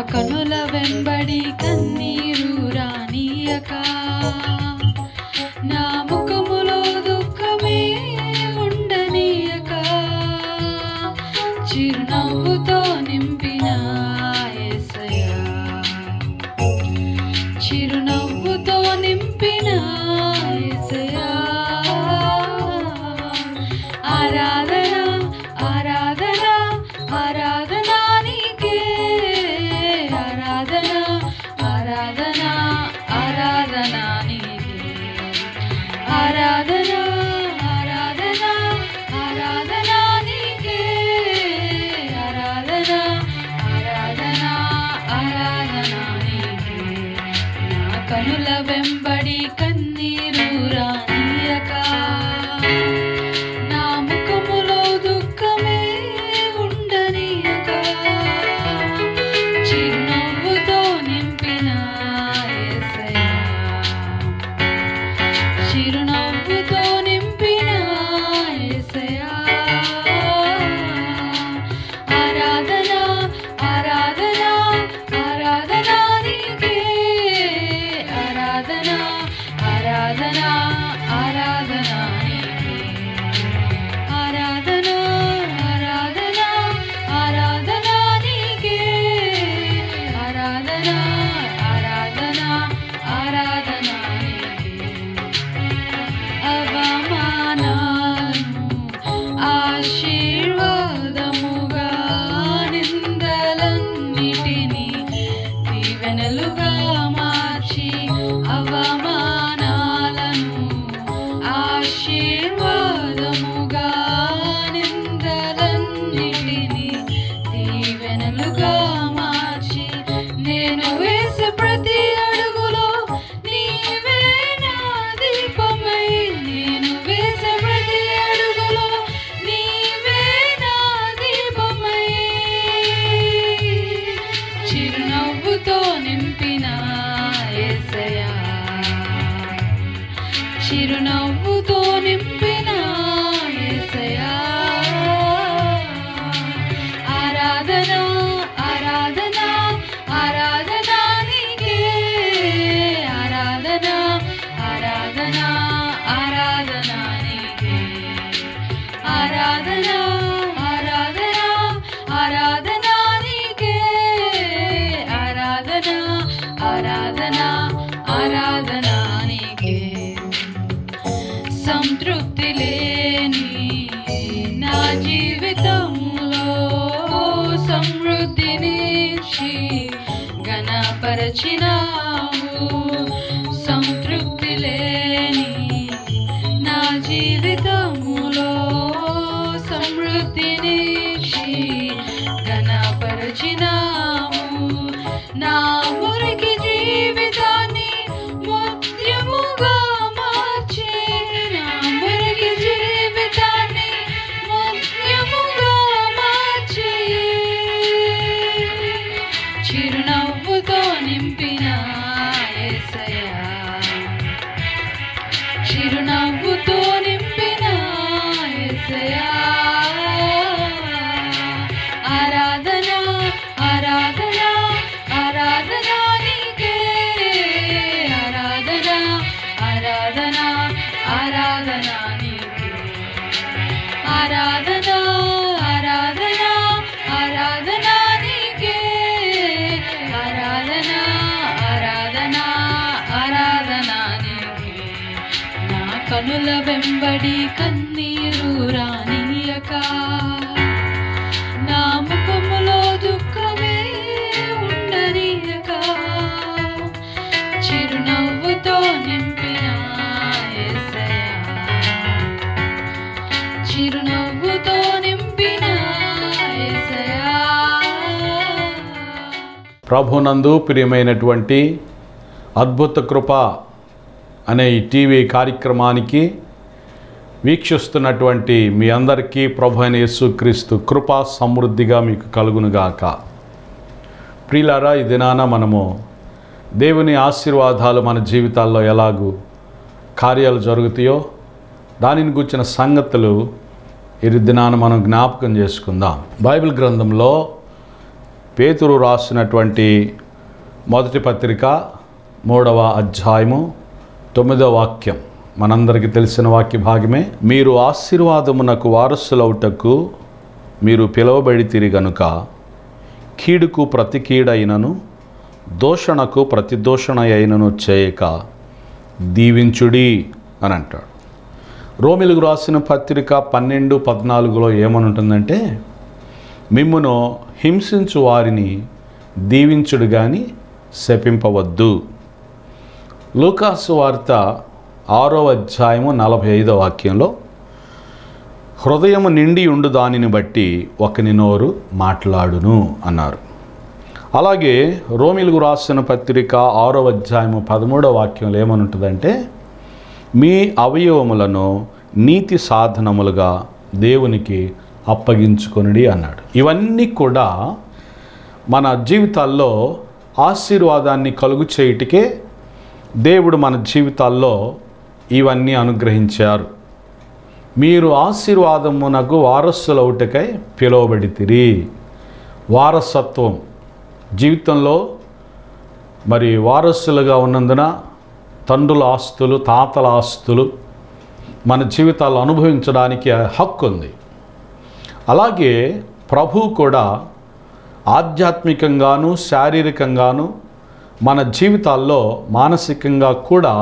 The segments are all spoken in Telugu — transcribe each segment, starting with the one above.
కనుల వెంబడి కన్నీరు రానియక నా ముఖములో దుఃఖమే ఉండనీయక చిరునవ్వుతో నింపిన యేసయ్యా చిరునవ్వుతో నింపిన యేసయ్యా ఆరాధన ఆరాధన ఆరాధన నీకే ఆరాధన ఆరాధన ఆరాధన నీకే ఆరాధన ఆరాధన ఆరాధన నీకే ఆరాధన ఆరాధన ఆరాధన నీకే నా కనుల వెంబడి కన్నీరు రానియక నా ముఖములో దుఃఖమే ఉండనీయక చిరునవ్వుతో నింపిన యేసయ్యా చిరునవ్వుతో నింపిన యేసయ్యా ఆరాధన ఆరాధన ఆరాధన నీకే ఆరాధన ఆరాధన ఆరాధన నీకే ఆరాధన ఆరాధన ఆరాధన నీకే ఆరాధన ఆరాధన ఆరాధన నీకే అవమానాలను ఆశీర్వాదముగా నిందలన్నిటినీ దీవెనలుగా మార్చి అవమానాలను ఆశీర్వాదముగా నిందలన్నిటినీ దీవెనలుగా మార్చి నేను వేసే ప్రతి అడుగులో నీవే నా దీపమై నేను వేసే ప్రతి అడుగులో నీవే నా దీపమై చిరునవ్వుతో నింపిన యేసయ్యా చిరునవ్వుతో నింపిన యేసయ్యా ఆరాధన ఆరాధన ఆరాధన నీకే ఆరాధన ఆరాధన ఆరాధన నీకే ఆరాధన ఆరాధన ఆరాధన నీకే ఆరాధన ఆరాధన ఆరాధన నీకే సంతృప్తి లేని నా జీవితంలో సమృద్ధినిచ్చి ఘనపరచినావు సంతృప్తి లేని నా జీవితములో సమృద్ధినిచ్చి ఘనపరచినావు నా మురికి జీవితాన్ని ముత్యముగా మార్చి నా మురికి జీవితాన్ని ముత్యముగా మార్చి చిరునవ్వుతో నింపిన యేసయ్యా చిరునవ్వుతో నింపిన యేసయ్యా ఆరాధన ఆరాధన ఆరాధన నీకే ఆరాధన ఆరాధన ఆరాధన నీకే ఆరాధన ఆరాధన ఆరాధన నీకే ఆరాధన ఆరాధన ఆరాధన నీకే నా కనుల వెంబడి కన్నీరు రానియక నా ముఖములో దుఃఖమే ఉండనీయక చిరునవ్వుతో నింపిన యేసయ్యా చిరునవ్వుతో నింపిన యేసయ్యా ప్రభునందు ప్రియమైనటువంటి అద్భుత కృప అనే ఈ టీవీ కార్యక్రమానికి వీక్షిస్తున్నటువంటి మీ అందరికీ ప్రభు అయిన యేసుక్రీస్తు కృప సమృద్ధిగా మీకు కలుగునుగాక ప్రియులారా ఈ దినాన మనము దేవుని ఆశీర్వాదాలు మన జీవితాల్లో ఎలాగూ కార్యాలు జరుగుతాయో దానిని గుర్చిన సంగతులు ఈ దినాన మనం జ్ఞాపకం చేసుకుందాం బైబిల్ గ్రంథంలో పేతురు రాసినటువంటి మొదటి పత్రిక మూడవ అధ్యాయము తొమ్మిదవ వాక్యం మనందరికీ తెలిసిన వాక్య భాగమే మీరు ఆశీర్వాదమునకు వారసులవుటకు మీరు పిలువబడి గనుక కీడుకు ప్రతి కీడైనను దోషణకు ప్రతి దోషణ అయినను చేయక దీవించుడి అని అంటాడు రోమిలకు రాసిన పత్రిక పన్నెండు పద్నాలుగులో ఏమని ఉంటుందంటే మిమ్మును హింసించు వారిని దీవించుడు కానీ శపింపవద్దు లూకాసు వార్త ఆరో అధ్యాయము నలభై ఐదో వాక్యంలో హృదయము నిండి ఉండు దానిని బట్టి ఒకని నోరు మాట్లాడును అన్నారు అలాగే రోమిలకు రాసిన పత్రిక ఆరో అధ్యాయము పదమూడో వాక్యంలో ఏమనుంటుందంటే మీ అవయవములను నీతి సాధనములుగా దేవునికి అప్పగించుకొనిడి అన్నాడు ఇవన్నీ కూడా మన జీవితాల్లో ఆశీర్వాదాన్ని కలుగు చేయుటికే దేవుడు మన జీవితాల్లో ఇవన్నీ అనుగ్రహించారు మీరు ఆశీర్వాదమునకు వారసులవుటకై పిలువబడితిరి వారసత్వం జీవితంలో మరి వారసులుగా ఉన్నందున తండ్రుల ఆస్తులు తాతల ఆస్తులు మన జీవితాల్లో అనుభవించడానికి హక్కు ఉంది అలాగే ప్రభు కూడా ఆధ్యాత్మికంగాను శారీరకంగాను మన జీవితాల్లో మానసికంగా కూడా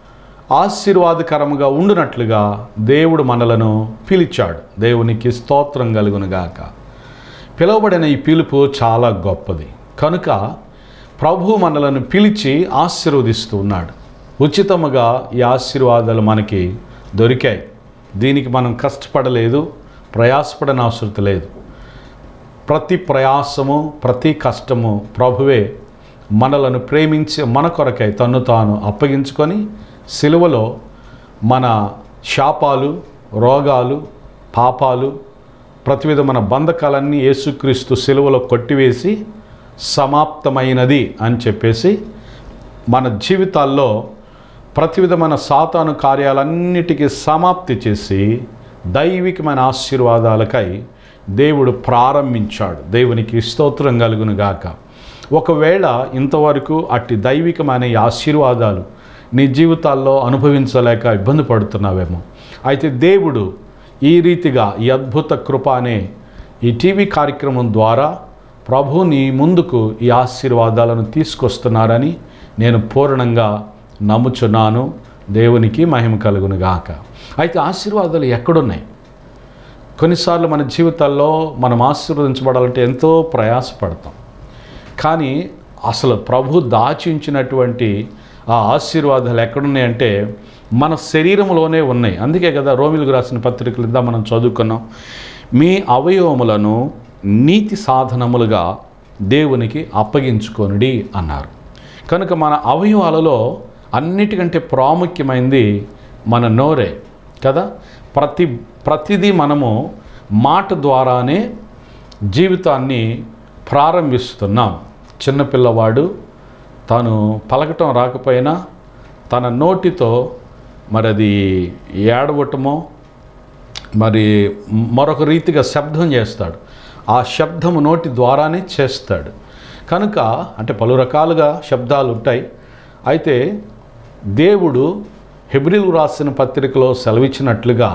ఆశీర్వాదకరముగా ఉండునట్లుగా దేవుడు మనలను పిలిచాడు దేవునికి స్తోత్రం కలుగునుగాక పిలువబడిన ఈ పిలుపు చాలా గొప్పది కనుక ప్రభు మనలను పిలిచి ఆశీర్వదిస్తూ ఉన్నాడు ఉచితముగా ఈ ఆశీర్వాదాలు మనకి దొరికాయి దీనికి మనం కష్టపడలేదు ప్రయాసపడని అవసరం లేదు ప్రతి ప్రయాసము ప్రతి కష్టము ప్రభువే మనలను ప్రేమించి మన కొరకై తన్ను తాను అప్పగించుకొని సిలువలో మన శాపాలు రోగాలు పాపాలు ప్రతి విధమైన బంధకాలన్నీ యేసుక్రీస్తు సిలువలో కొట్టివేసి సమాప్తమైనది అని చెప్పేసి మన జీవితాల్లో ప్రతి విధమైన సాతాను కార్యాలన్నిటికీ సమాప్తి చేసి దైవికమైన ఆశీర్వాదాలకై దేవుడు ప్రారంభించాడు దేవునికి స్తోత్రం కలుగును గాక ఒకవేళ ఇంతవరకు అట్టి దైవికమైన ఈ ఆశీర్వాదాలు నీ జీవితాల్లో అనుభవించలేక ఇబ్బంది పడుతున్నావేమో అయితే దేవుడు ఈ రీతిగా ఈ అద్భుత కృప అనే ఈ టీవీ కార్యక్రమం ద్వారా ప్రభు నీ ముందుకు ఈ ఆశీర్వాదాలను తీసుకొస్తున్నారని నేను పూర్ణంగా నమ్ముచున్నాను దేవునికి మహిమ కలుగును గాక అయితే ఆశీర్వాదాలు ఎక్కడున్నాయి కొన్నిసార్లు మన జీవితాల్లో మనం ఆశీర్వదించబడాలంటే ఎంతో ప్రయాసపడతాం కానీ అసలు ప్రభు దాచించినటువంటి ఆ ఆశీర్వాదాలు ఎక్కడున్నాయంటే మన శరీరంలోనే ఉన్నాయి అందుకే కదా రోమిలకు రాసిన పత్రికలు ఇందా మనం చదువుకున్నాం మీ అవయవములను నీతి సాధనములుగా దేవునికి అప్పగించుకొనిడి అన్నారు కనుక మన అవయవాలలో అన్నిటికంటే ప్రాముఖ్యమైనది మన నోరే కదా ప్రతి ప్రతిదీ మనము మాట ద్వారానే జీవితాన్ని ప్రారంభిస్తున్నాం చిన్నపిల్లవాడు తాను పలకటం రాకపోయినా తన నోటితో మరి అది ఏడవటమో మరి మరొక రీతిగా శబ్దం చేస్తాడు ఆ శబ్దము నోటి ద్వారానే చేస్తాడు కనుక అంటే పలు రకాలుగా శబ్దాలు ఉంటాయి అయితే దేవుడు హెబ్రిల్ రాసిన పత్రికలో సెలవిచ్చినట్లుగా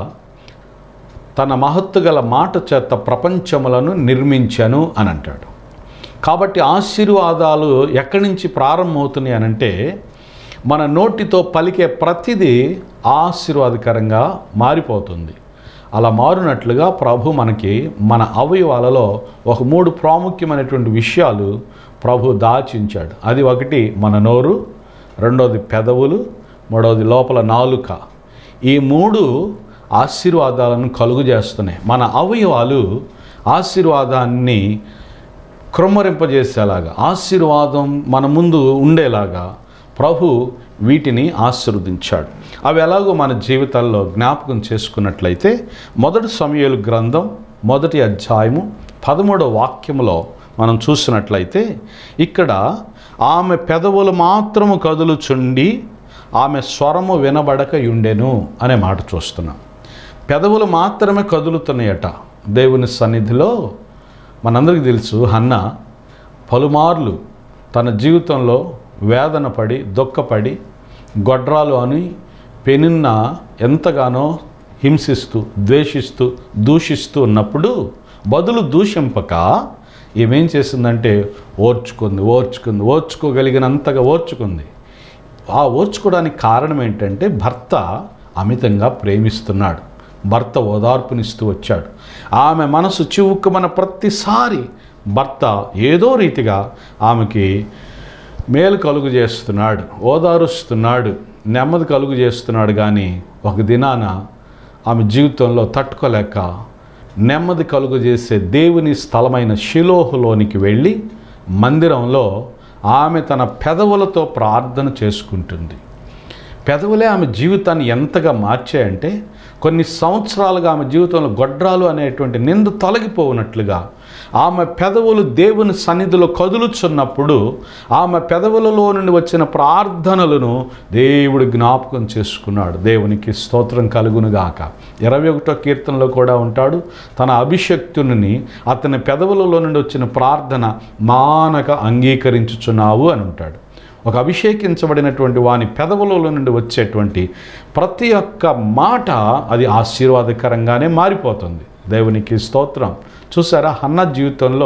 తన మహత్తు గల మాట చేత ప్రపంచములను నిర్మించాను అని అంటాడు కాబట్టి ఆశీర్వాదాలు ఎక్కడి నుంచి ప్రారంభమవుతున్నాయి అనంటే మన నోటితో పలికే ప్రతిదీ ఆశీర్వాదకరంగా మారిపోతుంది అలా మారినట్లుగా ప్రభు మనకి మన అవయవాలలో ఒక మూడు ప్రాముఖ్యమైనటువంటి విషయాలు ప్రభు దాచించాడు అది ఒకటి మన నోరు రెండోది పెదవులు మూడవది లోపల నాలుక ఈ మూడు ఆశీర్వాదాలను కలుగు చేస్తున్నాయి మన అవయవాలు ఆశీర్వాదాన్ని క్రొమ్మరింపజేసేలాగా ఆశీర్వాదం మన ముందు ఉండేలాగా ప్రభు వీటిని ఆశీర్వదించాడు అవి ఎలాగో మన జీవితాల్లో జ్ఞాపకం చేసుకున్నట్లయితే మొదటి సమయాలు గ్రంథం మొదటి అధ్యాయము పదమూడవ వాక్యములో మనం చూసినట్లయితే ఇక్కడ ఆమె పెదవులు మాత్రము కదులుచుండి ఆమె స్వరము వినబడక ఉండెను అనే మాట చూస్తున్నాం పెదవులు మాత్రమే కదులుతున్నాయట దేవుని సన్నిధిలో మనందరికీ తెలుసు హన్న పలుమార్లు తన జీవితంలో వేదన పడి దుఃఖపడి గొడ్రాలు అని పెనిన్న ఎంతగానో హింసిస్తూ ద్వేషిస్తూ దూషిస్తూ ఉన్నప్పుడు బదులు దూషింపక ఏమేం చేసిందంటే ఓర్చుకుంది ఓర్చుకుంది ఓర్చుకోగలిగినంతగా ఓర్చుకుంది ఆ ఓర్చుకోవడానికి కారణం ఏంటంటే భర్త అమితంగా ప్రేమిస్తున్నాడు భర్త ఓదార్పునిస్తూ వచ్చాడు ఆమె మనసు చివుక్కుమన ప్రతిసారి భర్త ఏదో రీతిగా ఆమెకి మేలు కలుగు చేస్తున్నాడు ఓదారుస్తున్నాడు నెమ్మది కలుగు చేస్తున్నాడు కానీ ఒక దినాన ఆమె జీవితంలో తట్టుకోలేక నెమ్మది కలుగు చేసే దేవుని స్థలమైన షిలోహులోనికి వెళ్ళి మందిరంలో ఆమె తన పెదవులతో ప్రార్థన చేసుకుంటుంది పెదవులే ఆమె జీవితాన్ని ఎంతగా మార్చాయంటే కొన్ని సంవత్సరాలుగా ఆమె జీవితంలో గొడ్రాలు అనేటువంటి నింద తొలగిపోనట్లుగా ఆమె పెదవులు దేవుని సన్నిధిలో కదులుచున్నప్పుడు ఆమె పెదవులలో నుండి వచ్చిన ప్రార్థనలను దేవుడు జ్ఞాపకం చేసుకున్నాడు దేవునికి స్తోత్రం కలుగునుగాక ఇరవై ఒకటో కీర్తనలో కూడా ఉంటాడు తన అభిషక్తుని అతని పెదవులలో నుండి వచ్చిన ప్రార్థన మానక అంగీకరించుచున్నావు అని ఉంటాడు ఒక అభిషేకించబడినటువంటి వాని పెదవులలో నుండి వచ్చేటువంటి ప్రతి ఒక్క మాట అది ఆశీర్వాదకరంగానే మారిపోతుంది దేవునికి స్తోత్రం చూసారా హన్న జీవితంలో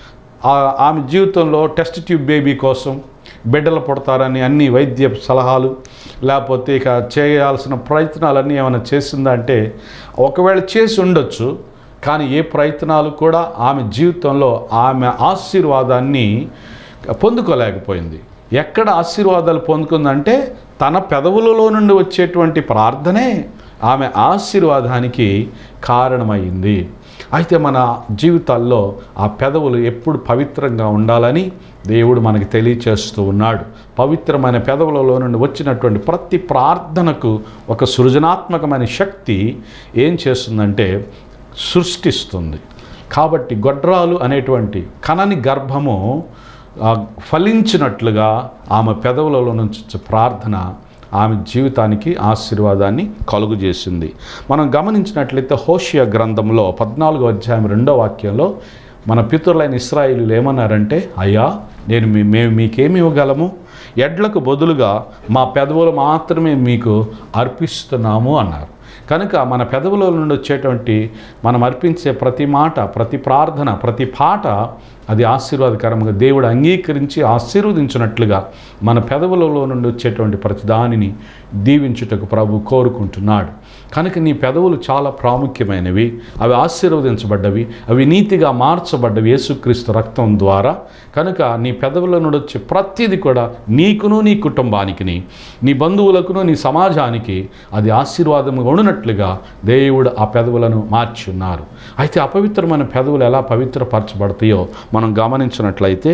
ఆ- ఆమె జీవితంలో టెస్ట్ ట్యూబ్ బేబీ కోసం బిడ్డలు పుడతారని అన్ని వైద్య సలహాలు లేకపోతే ఇక చేయాల్సిన ప్రయత్నాలన్నీ ఏమైనా చేసిందా అంటే ఒకవేళ చేసి ఉండొచ్చు కానీ ఏ ప్రయత్నాలు కూడా ఆమె జీవితంలో ఆమె ఆశీర్వాదాన్ని పొందుకోలేకపోయింది ఎక్కడ ఆశీర్వాదాలు పొందుకుందంటే తన పెదవులలో నుండి వచ్చేటువంటి ప్రార్థనే ఆమె ఆశీర్వాదానికి కారణమైంది అయితే మన జీవితాల్లో ఆ పెదవులు ఎప్పుడు పవిత్రంగా ఉండాలని దేవుడు మనకి తెలియచేస్తూ ఉన్నాడు పవిత్రమైన పెదవులలో నుండి వచ్చినటువంటి ప్రతి ప్రార్థనకు ఒక సృజనాత్మకమైన శక్తి ఏం చేస్తుందంటే సృష్టిస్తుంది కాబట్టి గొడ్రాలు అనేటువంటి కనని గర్భము ఆ, ఫలించినట్లుగా ఆమె పెదవులలో నుంచి వచ్చే ప్రార్థన ఆమె జీవితానికి ఆశీర్వాదాన్ని కలుగు చేసింది మనం గమనించినట్లయితే హోషియా గ్రంథంలో పద్నాలుగో అధ్యాయం రెండో వాక్యంలో మన పితరులైన ఇస్రాయిలు ఏమన్నారంటే అయ్యా నేను మీ మేము మీకేమి ఇవ్వగలము ఎడ్లకు బదులుగా మా పెదవులు మాత్రమే మీకు అర్పిస్తున్నాము అన్నారు కనుక మన పెదవుల నుండి వచ్చేటువంటి మనం అర్పించే ప్రతి మాట ప్రతి ప్రార్థన ప్రతి పాట అది ఆశీర్వాదకరంగా దేవుడు అంగీకరించి ఆశీర్వదించినట్లుగా మన పెదవులలో నుండి వచ్చేటువంటి ప్రతి దానిని దీవించుటకు ప్రభు కోరుకుంటున్నాడు కనుక నీ పెదవులు చాలా ప్రాముఖ్యమైనవి అవి ఆశీర్వదించబడ్డవి అవి నీతిగా మార్చబడ్డవి యేసుక్రీస్తు రక్తం ద్వారా కనుక నీ పెదవుల నుండి వచ్చే ప్రతిది కూడా నీకును నీ కుటుంబానికి నీ బంధువులకును నీ సమాజానికి అది ఆశీర్వాదం ఉండినట్లుగా దేవుడు ఆ పెదవులను మార్చి ఉన్నారు అయితే అపవిత్రమైన పెదవులు ఎలా పవిత్రపరచబడతాయో మనం గమనించినట్లయితే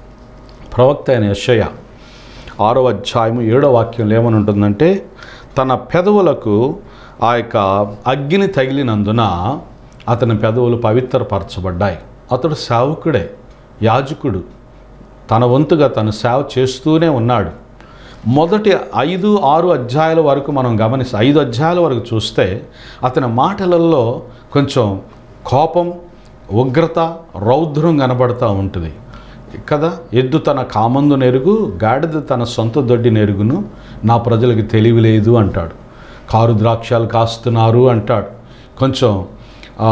ప్రవక్త అయిన యెషయా ఆరో అధ్యాయము ఏడో వాక్యంలో ఏమని ఉంటుందంటే తన పెదవులకు ఆ యొక్క అగ్ని తగిలినందున అతని పెదవులు పవిత్రపరచబడ్డాయి అతడు సేవకుడే యాజకుడు తన వంతుగా తను సేవ చేస్తూనే ఉన్నాడు మొదటి ఐదు ఆరు అధ్యాయాల వరకు మనం గమనిస్తే ఐదు అధ్యాయాల వరకు చూస్తే అతని మాటలలో కొంచెం కోపం ఉగ్రత రౌద్రం కనబడుతూ ఉంటుంది కదా ఎద్దు తన కామందు నెరుగు గాడిద తన సొంత దొడ్డి నెరుగును నా ప్రజలకు తెలివి లేదు అంటాడు కారు ద్రాక్షాలు కాస్తున్నారు అంటాడు కొంచెం ఆ,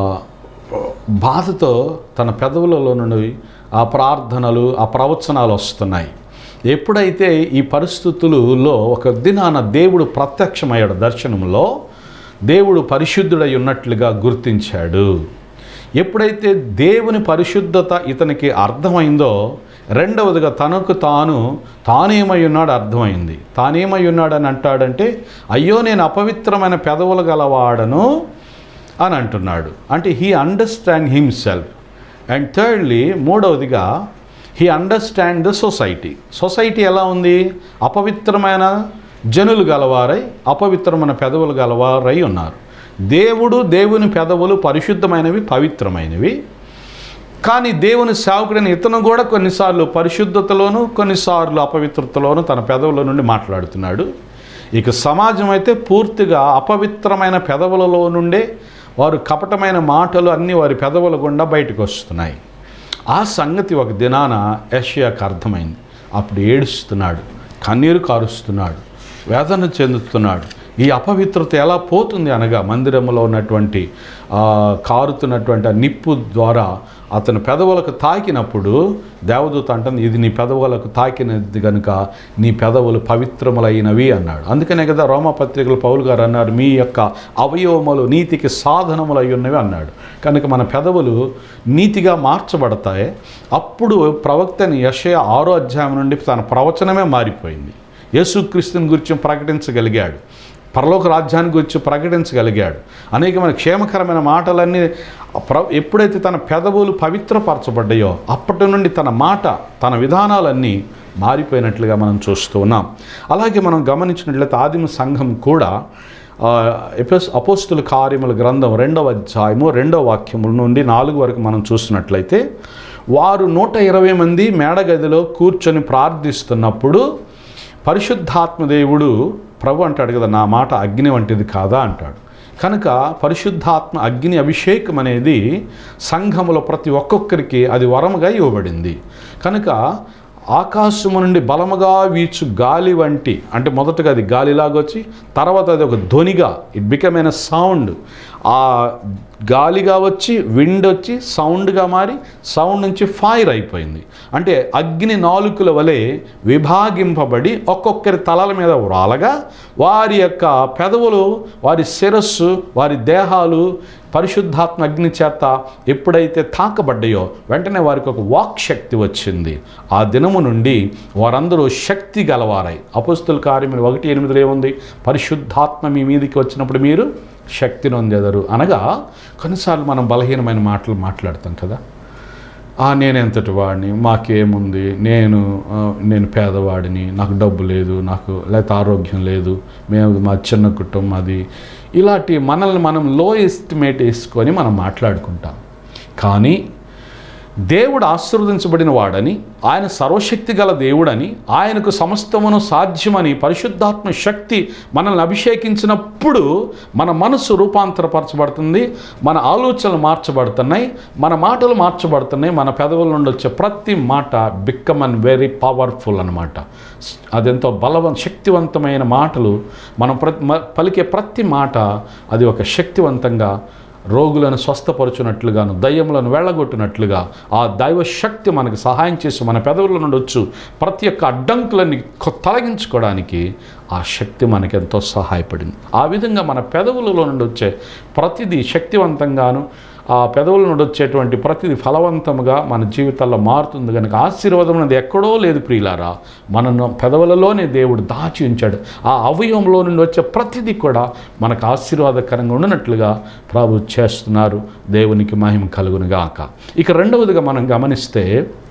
బాధతో తన పెదవులలో నుండి ఆ ప్రార్థనలు ఆ ప్రవచనాలు వస్తున్నాయి ఎప్పుడైతే ఈ పరిస్థితులలో ఒక దినాన దేవుడు ప్రత్యక్షమయ్యాడు దర్శనంలో దేవుడు పరిశుద్ధుడై ఉన్నట్లుగా గుర్తించాడు ఎప్పుడైతే దేవుని పరిశుద్ధత ఇతనికి అర్థమైందో రెండవదిగా తనకు తాను తానేమై ఉన్నాడు అర్థమైంది తానేమై ఉన్నాడని అంటాడంటే అయ్యో నేను అపవిత్రమైన పెదవులు గలవాడను అని అంటున్నాడు అంటే he understand himself and thirdly మూడవదిగా he understand the society society ఎలా ఉంది అపవిత్రమైన జనులు గలవారై అపవిత్రమైన పెదవులు గలవారై ఉన్నారు దేవుడు దేవుని పెదవులు పరిశుద్ధమైనవి పవిత్రమైనవి కానీ దేవుని సేవకుడైన ఇతను కూడా కొన్నిసార్లు పరిశుద్ధతలోను కొన్నిసార్లు అపవిత్రతలోను తన పెదవుల నుండి మాట్లాడుతున్నాడు ఇక సమాజం అయితే పూర్తిగా అపవిత్రమైన పెదవులలో నుండే వారు కపటమైన మాటలు అన్నీ వారి పెదవుల గుండా బయటకు వస్తున్నాయి ఆ సంగతి ఒక దినాన యషయాకు అర్థమైంది అప్పుడు ఏడుస్తున్నాడు కన్నీరు కారుస్తున్నాడు వేదన చెందుతున్నాడు ఈ అపవిత్రత ఎలా పోతుంది అనగా మందిరంలో ఉన్నటువంటి ఆ, కారుతున్నటువంటి ఆ నిప్పు ద్వారా అతని పెదవులకు తాకినప్పుడు దేవదూత అంటుంది ఇది నీ పెదవులకు తాకినది కనుక నీ పెదవులు పవిత్రములైనవి అన్నాడు అందుకనే కదా రోమపత్రికలు పౌలు గారు అన్నారు మీ యొక్క అవయవములు నీతికి సాధనములు అయి ఉన్నవి అన్నాడు కనుక మన పెదవులు నీతిగా మార్చబడతాయి అప్పుడు ప్రవక్తని యశయ ఆరో అధ్యాయం నుండి తన ప్రవచనమే మారిపోయింది యేసుక్రీస్తుని గురించి ప్రకటించగలిగాడు పరలోక రాజ్యాన్ని గురించి ప్రకటించగలిగాడు అనేకమైన క్షేమకరమైన మాటలన్నీ ప్ర ఎప్పుడైతే తన పెదవులు పవిత్రపరచబడ్డాయో అప్పటి నుండి తన మాట తన విధానాలన్నీ మారిపోయినట్లుగా మనం చూస్తూ ఉన్నాం అలాగే మనం గమనించినట్లయితే ఆదిమ సంఘం కూడా ఆ, ఎపస్ అపోస్తుల కార్యముల గ్రంథం రెండవ అధ్యాయము రెండవ వాక్యముల నుండి నాలుగు వరకు మనం చూసినట్లయితే వారు నూట ఇరవై మంది మేడగదిలో కూర్చొని ప్రార్థిస్తున్నప్పుడు పరిశుద్ధాత్మ దేవుడు ప్రభు అంటాడు కదా నా మాట అగ్ని వంటిది కాదా అంటాడు కనుక పరిశుద్ధాత్మ అగ్ని అభిషేకం అనేది సంఘములో ప్రతి ఒక్కొక్కరికి అది వరముగా ఇవ్వబడింది కనుక ఆకాశము నుండి బలముగా వీచు గాలి వంటి అంటే మొదటగా అది గాలిలాగొచ్చి తర్వాత అది ఒక ధ్వనిగా ఇట్ బికమ్ సౌండ్ ఆ గాలిగా వచ్చి విండ్ వచ్చి సౌండ్గా మారి సౌండ్ నుంచి ఫైర్ అయిపోయింది అంటే అగ్ని నాలుకల వలె విభాగింపబడి ఒక్కొక్కరి తలల మీద రాలగా వారి యొక్క పెదవులు వారి శిరస్సు వారి దేహాలు పరిశుద్ధాత్మ అగ్ని చేత ఎప్పుడైతే తాకబడ్డాయో వెంటనే వారికి ఒక వాక్ శక్తి వచ్చింది ఆ దినము నుండి వారందరూ శక్తి గలవారై అపుస్తుల కార్యములు ఒకటి ఎనిమిదిలో ఏముంది పరిశుద్ధాత్మ మీ మీదికి వచ్చినప్పుడు మీరు శక్తిని పొందేదరు అనగా కొన్నిసార్లు మనం బలహీనమైన మాటలు మాట్లాడతాం కదా ఆ నేను ఎంతటి వాడిని మాకేముంది నేను ఆ, నేను పేదవాడిని నాకు డబ్బు లేదు నాకు లేకపోతే ఆరోగ్యం లేదు మేము మా చిన్న కుటుంబం అది ఇలాంటి మనల్ని మనం లో ఎస్టిమేట్ వేసుకొని మనం మాట్లాడుకుంటాం కానీ దేవుడు ఆశీర్వదించబడిన వాడని ఆయన సర్వశక్తి గల దేవుడని ఆయనకు సమస్తమును సాధ్యమని పరిశుద్ధాత్మ శక్తి మనల్ని అభిషేకించినప్పుడు మన మనసు రూపాంతరపరచబడుతుంది మన ఆలోచనలు మార్చబడుతున్నాయి మన మాటలు మార్చబడుతున్నాయి మన పెదవుల నుండి వచ్చే ప్రతి మాట బిక్కమ్ అండ్ వెరీ పవర్ఫుల్ అనమాట అదెంతో బలవ శక్తివంతమైన మాటలు మనం ప్రతి మ- పలికే ప్రతి మాట అది ఒక శక్తివంతంగా రోగులను స్వస్థపరచునట్లుగాను దయ్యములను వెళ్ళగొట్టినట్లుగా ఆ దైవ శక్తి మనకు సహాయం చేసి మన పెదవుల నుండి వచ్చు ప్రతి ఒక్క అడ్డంకులని కొ- తొలగించుకోవడానికి ఆ శక్తి మనకెంతో సహాయపడింది ఆ విధంగా మన పెదవులలో నుండి వచ్చే ప్రతిదీ శక్తివంతంగాను ఆ పెదవుల నుండి వచ్చేటువంటి ప్రతిదీ ఫలవంతముగా మన జీవితాల్లో మారుతుంది కనుక ఆశీర్వాదం అనేది ఎక్కడో లేదు ప్రియులారా మన పెదవులలోనే దేవుడు దాచి ఉంచాడు ఆ అవయవంలో నుండి వచ్చే ప్రతిదీ కూడా మనకు ఆశీర్వాదకరంగా ఉన్నట్లుగా ప్రభు చేస్తున్నారు దేవునికి మహిమ కలుగునుగాక ఇక రెండవదిగా మనం గమనిస్తే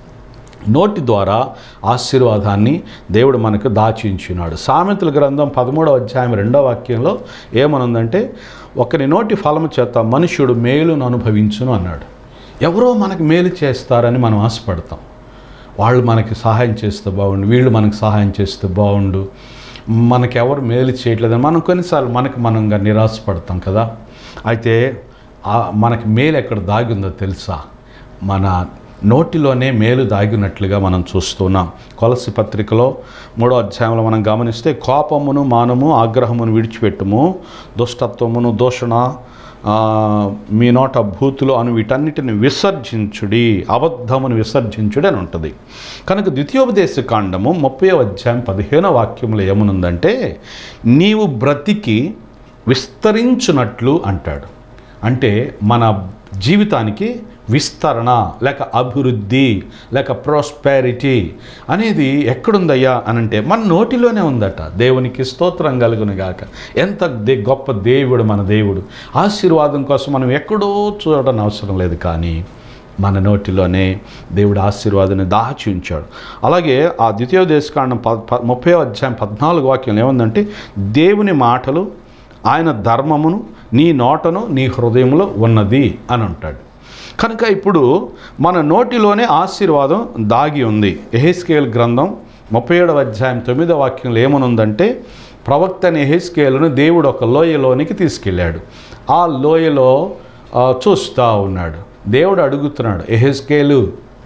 నోటి ద్వారా ఆశీర్వాదాన్ని దేవుడు మనకు దాచించున్నాడు సామెతల గ్రంథం పదమూడవ అధ్యాయం రెండవ వాక్యంలో ఏమనుందంటే ఒకరి నోటి ఫలము చేత మనుష్యుడు మేలును అనుభవించును అన్నాడు ఎవరో మనకు మేలు చేస్తారని మనం ఆశపడతాం వాళ్ళు మనకి సహాయం చేస్తే బాగుండు వీళ్ళు మనకు సహాయం చేస్తే బాగుండు మనకెవరు మేలు చేయట్లేదని మనం కొన్నిసార్లు మనకు మనంగా నిరాశపడతాం కదా అయితే ఆ మనకి మేలు ఎక్కడ దాగి ఉందో తెలుసా మన నోటిలోనే మేలు దాగినట్లుగా మనం చూస్తున్నాం కొలసి పత్రికలో మూడో అధ్యాయంలో మనం గమనిస్తే కోపమును మానము ఆగ్రహమును విడిచిపెట్టుము దుష్టత్వమును దూషణ ఆ, మీ నోట భూతులు అను వీటన్నిటిని విసర్జించుడి అబద్ధమును విసర్జించుడి అని ఉంటుంది కనుక ద్వితీయోపదేశ కాండము ముప్పై అధ్యాయం పదిహేనో వాక్యంలో ఏమనుందంటే నీవు బ్రతికి విస్తరించునట్లు అంటాడు అంటే మన జీవితానికి విస్తరణ లేక అభివృద్ధి లేక ప్రాస్పారిటీ అనేది ఎక్కడుందయ్యా అని అంటే మన నోటిలోనే ఉందట దేవునికి స్తోత్రం కలుగును గాక ఎంత దే గొప్ప దేవుడు మన దేవుడు ఆశీర్వాదం కోసం మనం ఎక్కడో చూడడం అవసరం లేదు కానీ మన నోటిలోనే దేవుడు ఆశీర్వాదాన్ని దాచి ఉంచాడు అలాగే ఆ ద్వితీయోదేశకాండం ప ప- ముప్పై అధ్యాయం పద్నాలుగు వాక్యం ఏముందంటే దేవుని మాటలు ఆయన ధర్మమును నీ నోటను నీ హృదయంలో ఉన్నది అని అంటాడు కనుక ఇప్పుడు మన నోటిలోనే ఆశీర్వాదం దాగి ఉంది ఎహెస్కేల్ గ్రంథం ముప్పై ఏడవ అధ్యాయం తొమ్మిదవ వాక్యంలో ఏమనుందంటే ప్రవక్త ఎహెస్కేలును దేవుడు ఒక లోయలోనికి తీసుకెళ్ళాడు ఆ లోయలో ఆ, చూస్తూ ఉన్నాడు దేవుడు అడుగుతున్నాడు ఎహెస్కేలు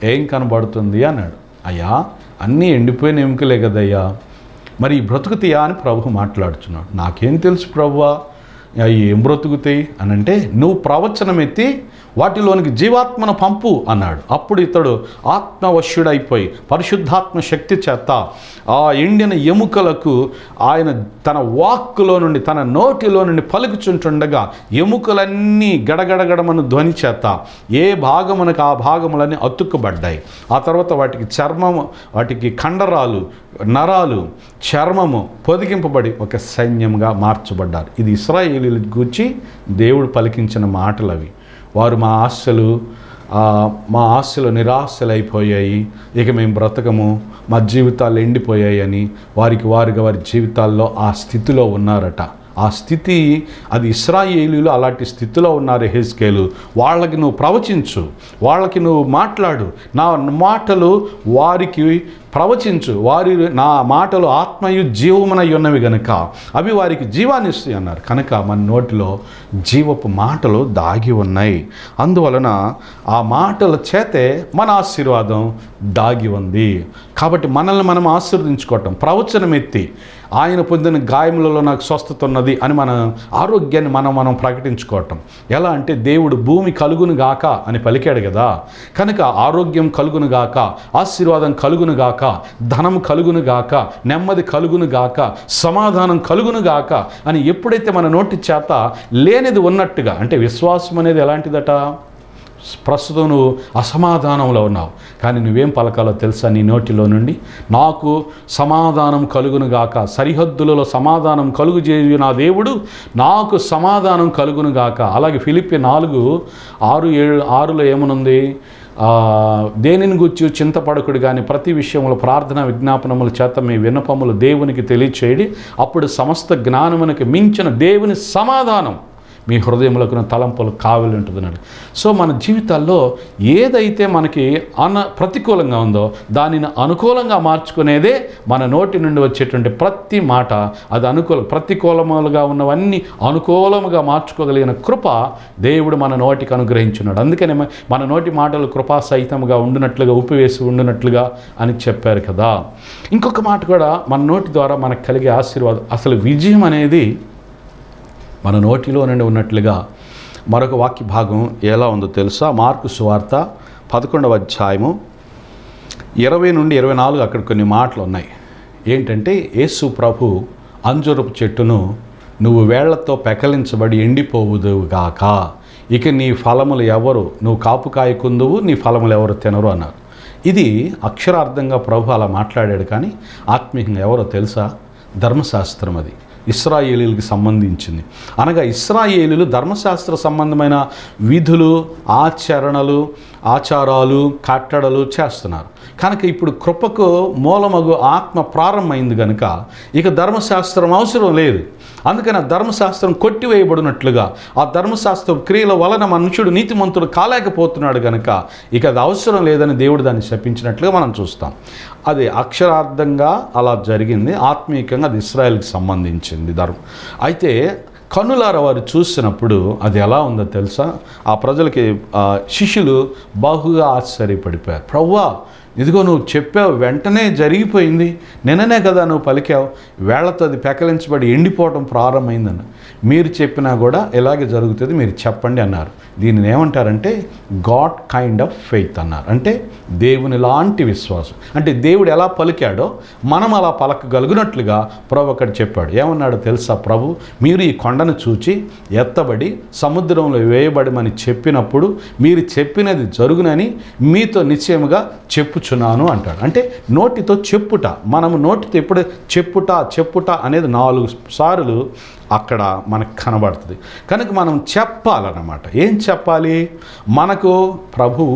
ఏం కనబడుతుంది అన్నాడు అయ్యా అన్నీ ఎండిపోయిన ఎముకలే కదయ్యా మరి ఈ బ్రతుకుతాయా అని ప్రభు మాట్లాడుచున్నాడు నాకేం తెలుసు ప్రభువా అవి ఏం బ్రతుకుతాయి అని అంటే నువ్వు ప్రవచనం ఎత్తి వాటిలోనికి జీవాత్మను పంపు అన్నాడు అప్పుడు ఇతడు ఆత్మవశ్యుడైపోయి పరిశుద్ధాత్మ శక్తి చేత ఆ ఎండిన ఎముకలకు ఆయన తన వాక్కులో నుండి తన నోటిలో నుండి పలుకుచుంటుండగా ఎముకలన్నీ గడగడగడమను ధ్వని చేత ఏ భాగమునకు ఆ భాగములన్నీ అతుక్కుబడ్డాయి ఆ తర్వాత వాటికి చర్మము వాటికి కండరాలు నరాలు చర్మము పొదిగింపబడి ఒక సైన్యంగా మార్చబడ్డారు ఇది ఇస్రాయేలీల గూర్చి దేవుడు పలికించిన మాటలు అవి వారు మా ఆశలు ఆ, మా ఆశలు నిరాశలైపోయాయి ఇక మేము బ్రతకము మా జీవితాలు ఎండిపోయాయి అని వారికి వారిగా వారి జీవితాల్లో ఆ స్థితిలో ఉన్నారట ఆ స్థితి అది ఇస్రాయేలీలు అలాంటి స్థితిలో ఉన్నారు హెస్కేలు వాళ్ళకి నువ్వు ప్రవచించు వాళ్ళకి నువ్వు మాట్లాడు నా మాటలు వారికి ప్రవచించు వారి నా మాటలు ఆత్మయు జీవమునై ఉన్నవి గనుక అవి వారికి జీవాన్ని ఇస్తాయి అన్నారు కనుక మన నోటిలో జీవపు మాటలు దాగి ఉన్నాయి అందువలన ఆ మాటల చేతే మన ఆశీర్వాదం దాగి ఉంది కాబట్టి మనల్ని మనం ఆశీర్వదించుకోవటం ప్రవచనం ఎత్తి ఆయన పొందిన గాయములలో నాకు స్వస్థత ఉన్నది అని మన ఆరోగ్యాన్ని మనం మనం ప్రకటించుకోవటం ఎలా అంటే దేవుడు భూమి కలుగును గాక అని పలికాడు కదా కనుక ఆరోగ్యం కలుగును గాక ఆశీర్వాదం కలుగును గాక ధనం కలుగును గాక నెమ్మది కలుగును గాక సమాధానం కలుగును గాక అని ఎప్పుడైతే మన నోటి చేత లేనిది ఉన్నట్టుగా అంటే విశ్వాసం అనేది ఎలాంటిదట ప్రస్తుతం నువ్వు అసమాధానంలో ఉన్నావు కానీ నువ్వేం పలకాలో తెలుసా నీ నోటిలో నుండి నాకు సమాధానం కలుగును గాక సరిహద్దులలో సమాధానం కలుగు చేయు నా దేవుడు నాకు సమాధానం కలుగును గాక అలాగే ఫిలిప్పి నాలుగు ఆరు ఏడు ఆరులో ఏమనుంది ఆ, దేనిని గుర్చి చింతపడకుడు కానీ ప్రతి విషయంలో ప్రార్థన విజ్ఞాపనముల చేత మీ విన్నపములు దేవునికి తెలియచేయడి అప్పుడు సమస్త జ్ఞానమునికి మించిన దేవుని సమాధానం మీ హృదయములకు తలంపులు కావలి ఉంటుందన్నాడు సో మన జీవితాల్లో ఏదైతే మనకి అన ప్రతికూలంగా ఉందో దానిని అనుకూలంగా మార్చుకునేదే మన నోటి నుండి వచ్చేటువంటి ప్రతి మాట అది అనుకూల ప్రతికూలములుగా ఉన్నవన్నీ అనుకూలముగా మార్చుకోగలిగిన కృప దేవుడు మన నోటికి అనుగ్రహించున్నాడు అందుకనే మ- మన నోటి మాటలు కృపా సహితముగా ఉండినట్లుగా ఉప్పివేసి ఉండినట్లుగా అని చెప్పారు కదా ఇంకొక మాట కూడా మన నోటి ద్వారా మనకు కలిగే ఆశీర్వాదం అసలు విజయం అనేది మన నోటిలో నుండి ఉన్నట్లుగా మరొక వాక్య భాగం ఎలా ఉందో తెలుసా మార్కు సువార్త పదకొండవ అధ్యాయము ఇరవై నుండి ఇరవై నాలుగు అక్కడ కొన్ని మాటలు ఉన్నాయి ఏంటంటే యేసు ప్రభు అంజురపు చెట్టును నువ్వు వేళ్లతో పెకలించబడి ఎండిపోవుదువుగాక ఇక నీ ఫలములు ఎవరు నువ్వు కాపు కాయకుందువు నీ ఫలములు ఎవరు తినరు అన్నారు ఇది అక్షరార్థంగా ప్రభు అలా మాట్లాడాడు కానీ ఆత్మీయంగా ఎవరో తెలుసా ధర్మశాస్త్రం అది ఇస్రాయేలీలకు సంబంధించింది అనగా ఇస్రాయేలీలు ధర్మశాస్త్ర సంబంధమైన విధులు ఆచరణలు ఆచారాలు కట్టడలు చేస్తున్నారు కనుక ఇప్పుడు కృపకు మూలమగు ఆత్మ ప్రారంభమైంది కనుక ఇక ధర్మశాస్త్రం అవసరం లేదు అందుకని ఆ ధర్మశాస్త్రం కొట్టివేయబడినట్లుగా ఆ ధర్మశాస్త్రం క్రియల వలన మనుషుడు నీతిమంతుడు కాలేకపోతున్నాడు కనుక ఇక అది అవసరం లేదని దేవుడు దాన్ని శపించినట్లుగా మనం చూస్తాం అది అక్షరార్థంగా అలా జరిగింది ఆత్మీయంగా అది ఇస్రాయల్కి సంబంధించింది ధర్మం అయితే కన్నులార వారు చూసినప్పుడు అది ఎలా ఉందో తెలుసా ఆ ప్రజలకి ఆ, శిష్యులు బాహుగా ఆశ్చర్యపడిపోయారు ప్రవ్వా ఇదిగో నువ్వు చెప్పావు వెంటనే జరిగిపోయింది నిన్ననే కదా నువ్వు పలికావు వేళ్లతో అది పెకలించబడి ఎండిపోవడం ప్రారంభమైందన్న మీరు చెప్పినా కూడా ఇలాగే జరుగుతుంది మీరు చెప్పండి అన్నారు దీనిని ఏమంటారంటే గాడ్ కైండ్ ఆఫ్ ఫెయిత్ అన్నారు అంటే దేవుని లాంటి విశ్వాసం అంటే దేవుడు ఎలా పలికాడో మనం అలా పలకగలుగునట్లుగా ప్రభు అక్కడ చెప్పాడు ఏమన్నాడో తెలుసా ప్రభు మీరు ఈ కొండను చూచి ఎత్తబడి సముద్రంలో వేయబడమని చెప్పినప్పుడు మీరు చెప్పినది జరుగునని మీతో నిశ్చయముగా చెప్పుచున్నాను అంటాడు అంటే నోటితో చెప్పుట మనము నోటితో ఎప్పుడు చెప్పుట చెప్పుట అనేది నాలుగు సార్లు అక్కడ మనకు కనబడుతుంది కనుక మనం చెప్పాలన్నమాట ఏం చెప్పాలి మనకు ప్రభువు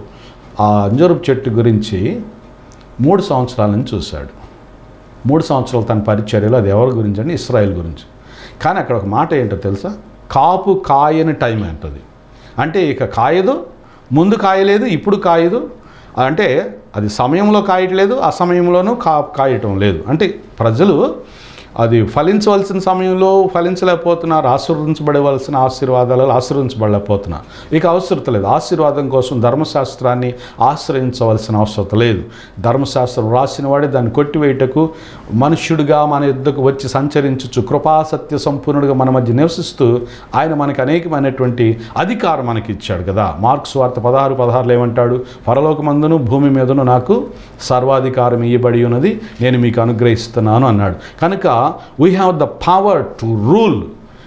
ఆ అంజరపు చెట్టు గురించి మూడు సంవత్సరాల నుంచి చూశాడు మూడు సంవత్సరాలు తన పరిచర్యలో అది ఎవరి గురించి అంటే ఇస్రాయేల్ గురించి కానీ అక్కడ ఒక మాట ఏంటో తెలుసా కాపు కాయని టైం అంటది అంటే ఇక కాయదు ముందు కాయలేదు ఇప్పుడు కాయదు అంటే అది సమయంలో కాయట్లేదు ఆ సమయంలోనూ కా కాయటం లేదు అంటే ప్రజలు అది ఫలించవలసిన సమయంలో ఫలించలేకపోతున్నారు ఆశీర్వదించబడవలసిన ఆశీర్వాదాలలో ఆశీర్వించబడలేకపోతున్నారు ఇక అవసరం లేదు ఆశీర్వాదం కోసం ధర్మశాస్త్రాన్ని ఆశ్రయించవలసిన అవసరం లేదు ధర్మశాస్త్రం రాసిన వాడే దాన్ని కొట్టివేయటకు మనుష్యుడిగా మన యుద్ధకు వచ్చి సంచరించచ్చు కృపాసత్య సంపూర్ణుడిగా మన మధ్య నివసిస్తూ ఆయన మనకి అనేకమైనటువంటి అధికారం మనకి ఇచ్చాడు కదా మార్క్స్ వార్త పదహారు పదహారులో ఏమంటాడు పరలోకమందును భూమి మీదను నాకు సర్వాధికారం ఇవ్వబడి ఉన్నది నేను మీకు అనుగ్రహిస్తున్నాను అన్నాడు కనుక we have the power to rule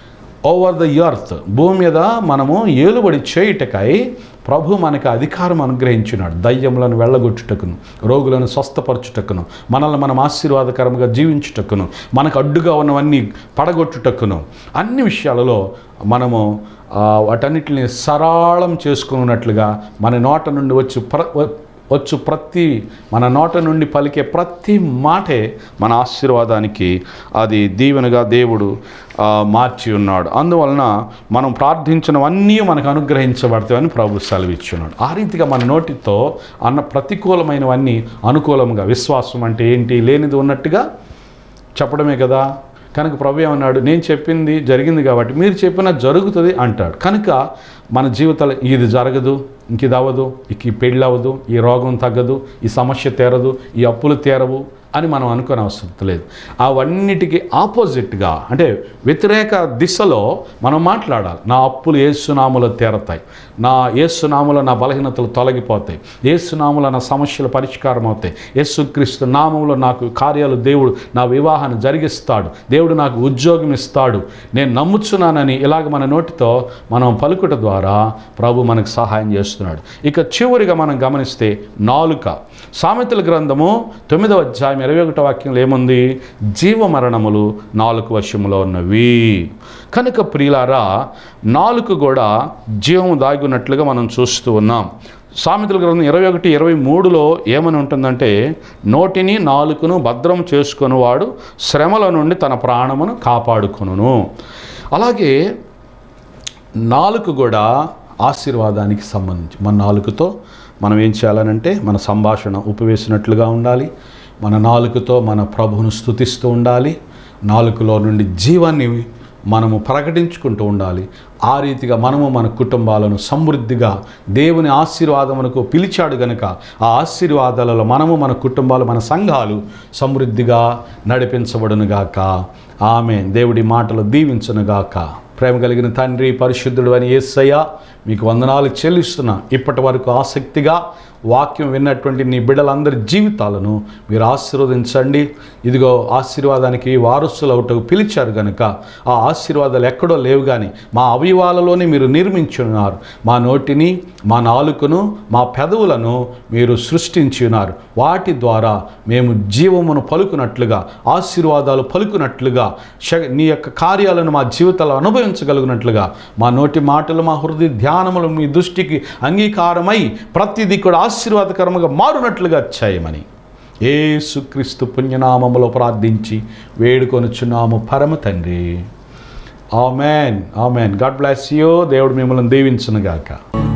over the earth భూమి మీద మనము ఏలుబడి చేయుటకై ప్రభు మనకు అధికారం అనుగ్రహించినాడు దయ్యములను వెళ్ళగొట్టుటకును రోగులను స్వస్థపరచుటకును మనల్ని మనం ఆశీర్వాదకరంగా జీవించుటకును మనకు అడ్డుగా ఉన్నవన్నీ పడగొట్టుటకును అన్ని విషయాలలో మనము ఆ, వాటన్నిటిని సరళం చేసుకున్నట్లుగా మన నోట నుండి వచ్చి ప్ర వచ్చు ప్రతి మన నోట నుండి పలికే ప్రతి మాటే మన ఆశీర్వాదానికి అది దీవెనగా దేవుడు ఆ, మార్చి ఉన్నాడు అందువలన మనం ప్రార్థించినవన్నీ మనకు అనుగ్రహించబడతాయని ప్రభు సెలవిచ్చున్నాడు ఆ రీతిగా మన నోటితో అన్న ప్రతికూలమైనవన్నీ అనుకూలంగా విశ్వాసం అంటే ఏంటి లేనిది ఉన్నట్టుగా చెప్పడమే కదా కనుక ప్రభు ఏమన్నాడు నేను చెప్పింది జరిగింది కాబట్టి మీరు చెప్పిన జరుగుతుంది అంటాడు కనుక మన జీవితాలు ఇది జరగదు ఇంక ఇది అవ్వదు ఇక ఈ పెళ్ళి అవ్వదు ఈ రోగం తగ్గదు ఈ సమస్య తీరదు ఈ అప్పులు తీరవు అని మనం అనుకోని అవసరం లేదు అవన్నిటికీ ఆపోజిట్గా అంటే వ్యతిరేక దిశలో మనం మాట్లాడాలి నా అప్పులు ఏసునాములో తీరతాయి నా ఏసునాములో నా బలహీనతలు తొలగిపోతాయి ఏసునాములో నా సమస్యలు పరిష్కారం అవుతాయి యేసుక్రీస్తు నామంలో నాకు కార్యాలు దేవుడు నా వివాహాన్ని జరిగిస్తాడు దేవుడు నాకు ఉద్యోగం ఇస్తాడు నేను నమ్ముచున్నానని ఇలాగ మన నోటితో మనం పలుకుట ద్వారా ప్రభు మనకు సహాయం చేస్తున్నాడు ఇక చివరిగా మనం గమనిస్తే నాలుక సామెతల గ్రంథము తొమ్మిదవ అధ్యాయం ఇరవై ఒకటో వాక్యంలో ఏముంది జీవ మరణములు నాలుగు వశములో ఉన్నవి కనుక ప్రియులారా నాలుగు కూడా జీవము దాగి ఉన్నట్లుగా మనం చూస్తూ ఉన్నాం సామెతల గ్రంథం ఇరవై ఒకటి ఇరవై మూడులో ఏమని ఉంటుందంటే నోటిని నాలుకను భద్రం చేసుకునివాడు శ్రమల నుండి తన ప్రాణమును కాపాడుకొనును అలాగే నాలుక కూడా ఆశీర్వాదానికి సంబంధించి మన నాలుకతో మనం ఏం చేయాలనంటే మన సంభాషణ ఉపవేసినట్లుగా ఉండాలి మన నాలుకతో మన ప్రభువును స్తుతిస్తూ ఉండాలి నాలుకలో నుండి జీవాన్ని మనము ప్రకటించుకుంటూ ఉండాలి ఆ రీతిగా మనము మన కుటుంబాలను సమృద్ధిగా దేవుని ఆశీర్వాదమునకు పిలిచాడు గనుక ఆ ఆశీర్వాదాలలో మనము మన కుటుంబాలు మన సంఘాలు సమృద్ధిగా నడిపించబడునుగాక ఆమె దేవుడి మాటలు దీవించునుగాక ప్రేమ కలిగిన తండ్రి పరిశుద్ధుడు అని యేసయ్య మీకు వందనాలు చెల్లిస్తున్నా ఇప్పటి వరకు ఆసక్తిగా వాక్యం విన్నటువంటి నీ బిడ్డలందరి జీవితాలను మీరు ఆశీర్వదించండి ఇదిగో ఆశీర్వాదానికి వారసులు అవుటకు పిలిచారు కనుక ఆ ఆశీర్వాదాలు ఎక్కడో లేవు కానీ మా అవయవాలలోనే మీరు నిర్మించున్నారు మా నోటిని మా నాలుకను మా పెదవులను మీరు సృష్టించి ఉన్నారు వాటి ద్వారా మేము జీవమును పలుకున్నట్లుగా ఆశీర్వాదాలు పలుకున్నట్లుగా శ- నీ యొక్క కార్యాలను మా జీవితాలు అనుభవించగలిగినట్లుగా మా నోటి మాటలు మా హృదయ ధ్యానములు మీ దృష్టికి అంగీకారమై ప్రతిదీ కూడా ఆశీర్వాదకరముగా మారునట్లుగా చేయమని ఏసుక్రీస్తు పుణ్యనామములో ప్రార్థించి వేడుకొనుచున్నాము పరమ తండ్రి ఆమెన్ ఆమెన్ గాడ్ బ్లెస్ యూ దేవుడు మిమ్మల్ని దీవించునుగాక